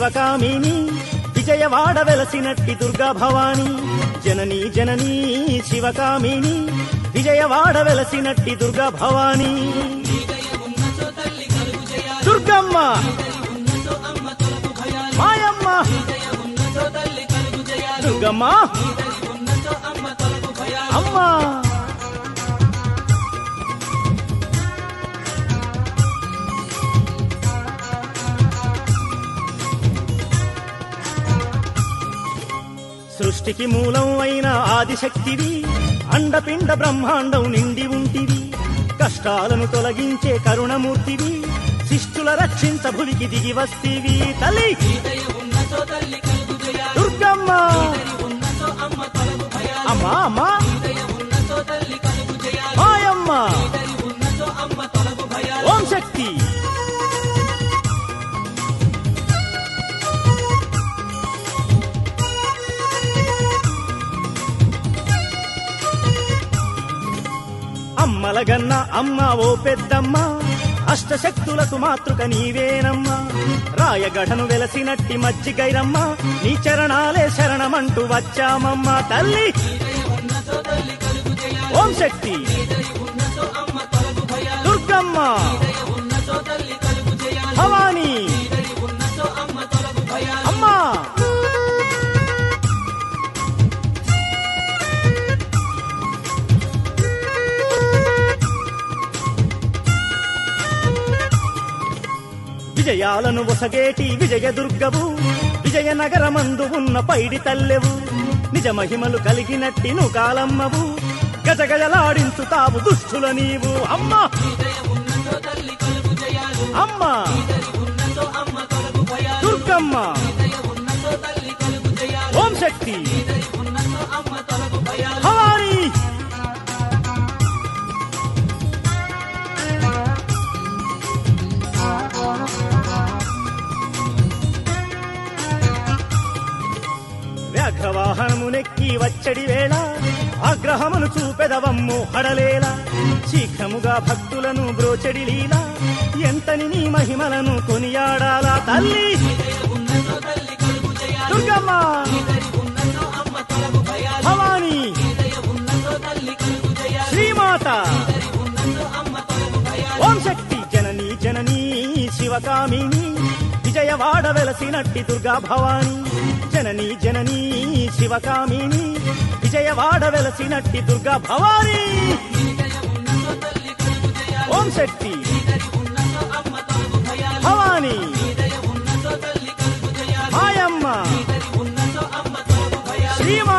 శివకామిని విజయవాడ వెలసినట్టి దుర్గా భవాని జననీ జననీ శివకామిని విజయవాడ వెలసినట్టి దుర్గా భవాని దుర్గమ్మ మాయమ్మ దుర్గమ్మ అమ్మా సృష్టికి మూలం అయిన ఆదిశక్తివి అండపిండ బ్రహ్మాండం నిండి ఉంటివి కష్టాలను తొలగించే కరుణమూర్తివి శిష్టుల రక్షించ భువికి దిగి వస్తీవి తల్లి దుర్గమ్మ అమ్మా అమ్మా మాయమ్మ ఓం శక్తి అమ్మల గన్న అమ్మ ఓ పెద్దమ్మ అష్టశక్తులకు మాతృక నీవేనమ్మా రాయగఢను వెలసినట్టి మజ్జిగైరమ్మ నీ చరణాలే శరణమంటూ వచ్చామమ్మ తల్లి ఓం శక్తి దుర్గమ్మ భవానీ అమ్మా విజయాలను ఒసగేటి విజయ దుర్గవు విజయనగరమందు ఉన్న పైడి తల్లెవు నిజ మహిమలు కలిగినట్టి ను కాలమ్మవు గజగజలాడించుతావు దుష్టుల నీవు అమ్మ అమ్మ దుర్గమ్మ ఓం శక్తి భవానీ వ్యాఘ్రవాహనమునెక్కి వచ్చడి వేళ ఆగ్రహమును చూపెదవమ్ము హడలేలా శీఘ్రముగా భక్తులను బ్రోచెడి లీలా ఎంతని నీ మహిమలను కొనియాడాలా తల్లి దుర్గమ్మ భవానీ శ్రీమాత ఓం శక్తి జననీ జననీ శివకామిని విజయవాడ వెలసినట్టి దుర్గా భవాని జననీ జననీ శివకామిని విజయవాడ వెలసినట్టి దుర్గా భవాని ఓం శక్తి భవాని మాయమ్మ శ్రీమా